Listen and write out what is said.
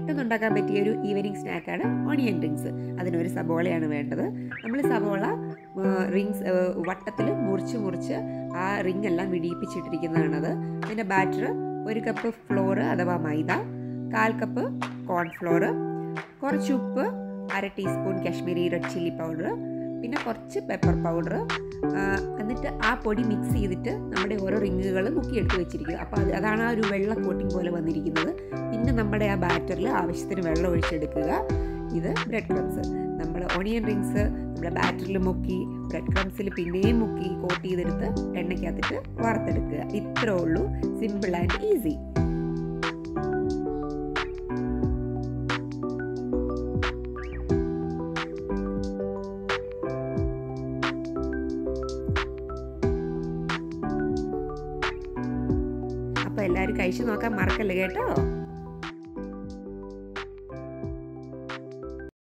പെട്ടെന്ന് ഉണ്ടാക്കാൻ പറ്റിയ ഒരു ഈവനിങ് സ്നാക്കാണ് ഓണിയൻ റിങ്സ് അതിനൊരു സബോളയാണ് വേണ്ടത് നമ്മൾ സബോള റിങ്സ് വട്ടത്തിൽ മുറിച്ച് മുറിച്ച് ആ റിങ് എല്ലാം വിടിയിപ്പിച്ചിട്ടിരിക്കുന്നതാണത് അതിൻ്റെ ബാറ്റർ ഒരു കപ്പ് ഫ്ലോർ അഥവാ മൈദ കാൽ കപ്പ് കോൺഫ്ലോർ കുറച്ച് ഉപ്പ് അര teaspoon Kashmiri red chilli powder പിന്നെ കുറച്ച് പെപ്പർ പൗഡർ എന്നിട്ട് ആ പൊടി മിക്സ് ചെയ്തിട്ട് നമ്മുടെ ഓരോ റിങ്ങുകൾ മുക്കിയെടുത്ത് വെച്ചിരിക്കുക അപ്പോൾ അത് അതാണ് ആ ഒരു വെള്ള കോട്ടിംഗ് പോലെ വന്നിരിക്കുന്നത് പിന്നെ നമ്മുടെ ആ ബാറ്ററിൽ ആവശ്യത്തിന് വെള്ളം ഒഴിച്ചെടുക്കുക ഇത് ബ്രെഡ് ക്രംസ് നമ്മൾ ഓണിയൻ റിങ്സ് നമ്മുടെ ബാറ്ററിൽ മുക്കി ബ്രെഡ് ക്രംസിൽ പിന്നെയും മുക്കി കോട്ട് ചെയ്തെടുത്ത് എണ്ണയ്ക്കകത്തിട്ട് വറുത്തെടുക്കുക ഇത്രേ ഉള്ളൂ സിമ്പിൾ ആൻഡ് ഈസി അപ്പോൾ എല്ലാവരും കഴിച്ചു നോക്കാൻ മറക്കല്ലേ കേട്ടോ